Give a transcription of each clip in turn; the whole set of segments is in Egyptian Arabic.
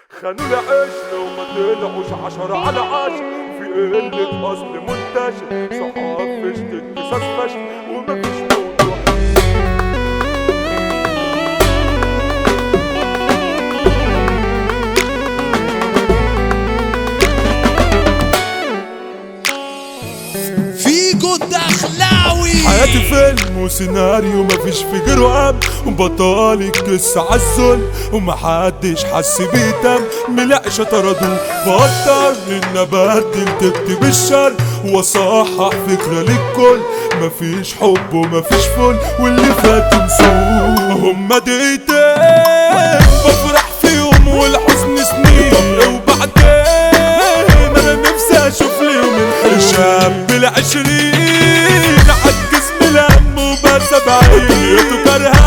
خانوا العشرة وما طلعوش عشرة على عشرة في قلة أصل منتشر صحاب فشت قصص فشل ومفيش موضوع فيجو الدخلاوي حياتي فيلم وسيناريو مفيش في غيره أم وبطال القصة عالظلم ومحدش حس بيتم ملقش طردوه بطل ان ابدل تكتب الشر واصحح فكرة للكل مفيش حب ومفيش فل واللي فات نسوه هما دقيقتين بفرح فيهم والحزن سنين طب وبعدين انا نفسي اشوف لي يوم الشاب بالعشرين عجز من الهم وبس بعيد دنيته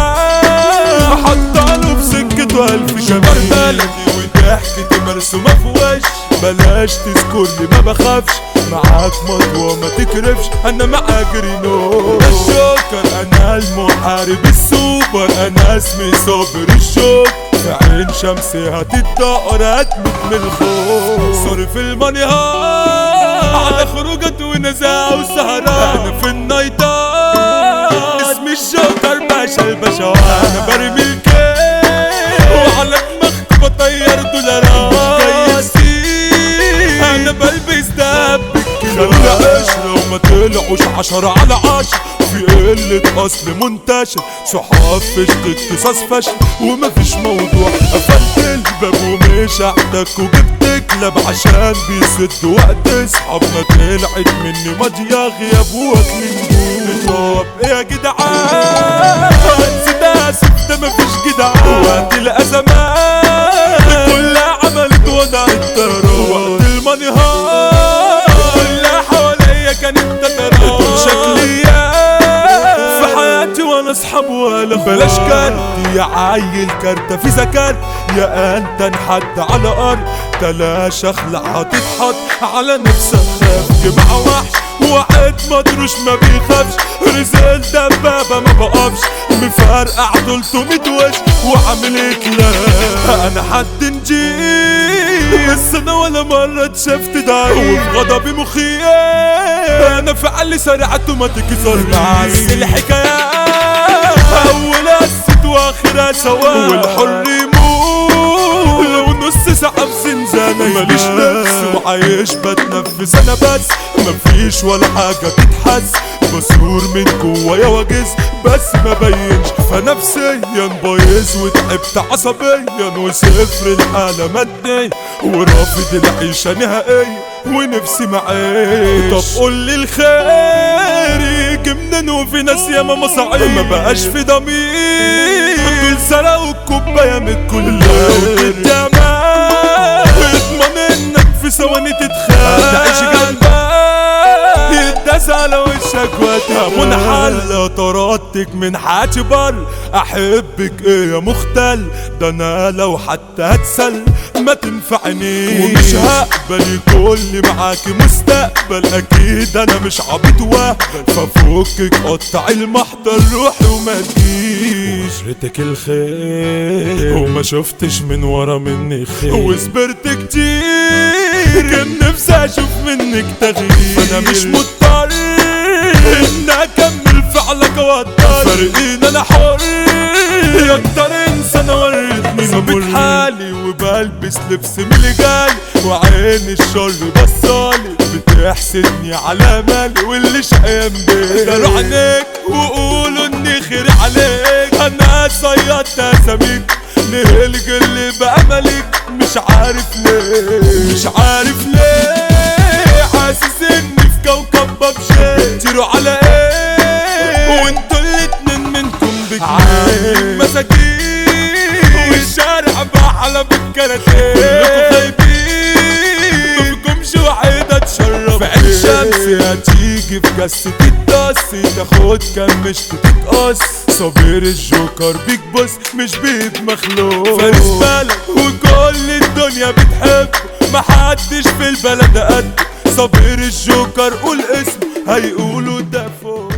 كرهان حطاله في سكته الف شباب بلدي وضحكتي مرسومه في وش بلاش تذكرني ما بخافش معاك مطوة ما تكرفش انا معاك رينو الجوكر انا المحارب السوبر انا اسمي صابر الشوك في عين شمسي هتتدقر هتموت من الخوف صارف المنهار على خروجات ونزاع وسهرات انا في النايتات اسمي الجوكر باشا الباشا انا برمي الكيل وعلى دماغك بطير دولارات جايزين انا بلبس دب خلي عشرة وما طلعوش عشرة على عشرة في قلة أصل منتشر صحاب فشت اقتصاص فشل ومفيش موضوع قفلت الباب ومش هحتك وجبت كلاب عشان بيسد وقت اصحابنا طلعت مني ماضية غياب واكلين طب ايه يا جدعان نسيت اسف ده مفيش جدعان وقت الازمات كلها عملت وضع الطيران وقت المنهار كلها حواليا كانت تتران شكليات في حياتي وانا اصحاب ولا بلاش كارت يا عيل كارتة في زكاة يا انت انحد على ارض تلاش اخلع هتتحط على نفسك خاف جمع وحش واحد مطروش ما بيخافش رزق دبابة ما بقفش مفرقع 300 وش وعامل كلام انا حد نجيب بس انا ولا مرة اتشفت دايب وفي غضبي مخيف انا فعلي سريع اوتوماتيك صار بس الحكايات اول قصة واخرها سوا والحر يموت لو نص ساعة في زنزانة ماليش نفس وعايش بتنفس انا بس مفيش ولا حاجة تتحس بصور من جوايا واجز بس ما بينش فنفسيا بايظ وتعبت عصبيا وصفر الحالة مادية ورافض العيشة نهائية ونفسي معايش طب قول لي الخير يجي منين وفي ناس ياما مصاعب ما بقاش في ضمير دول سرقوا الكوباية من الكل اضمن انك في ثواني تتخيل تعيش جنبك يداس على وشك واتها منحل طردتك من حياتي بر احبك ايه يا مختل ده انا لو حتى هتسل ما تنفعنيش ومش هقبل يكون لي معاكي مستقبل اكيد انا مش عبيط وهبل ففكك قطع المحضر روحي وما تجيش ريتك الخير وما شفتش من ورا مني خير وصبرت كتير كان نفسي اشوف منك تغيير فانا مش مضطر ان اكمل فعلك واضطر فرقين انا حر اكتر انسان وريتني ثابت حالي وبلبس لبس من اللي جالي وعين الشر بصالي بتحسدني على مالي واللي شقيان بيه داروا عينيك وقولوا اني خير عليك انا صيدت اساميك ليه الجل بقى ملك مش عارف ليه مش عارف ليه حاسس اني في كوكب ببشر تيروا على ايه وانتوا الاتنين منكم بجنيه مساكين والشارع بحلب بالكاراتيه كلكم خايبين مفيكمش وحيدة تشرف في عين شمس هتيجي في جسة الدس تاخد كام مش تتقص صابر الجوكر بيك بص مش بيد مخلوق فارس بلد وكل الدنيا بتحب محدش في البلد قد صابر الجوكر قول اسم هيقولوا ده فوق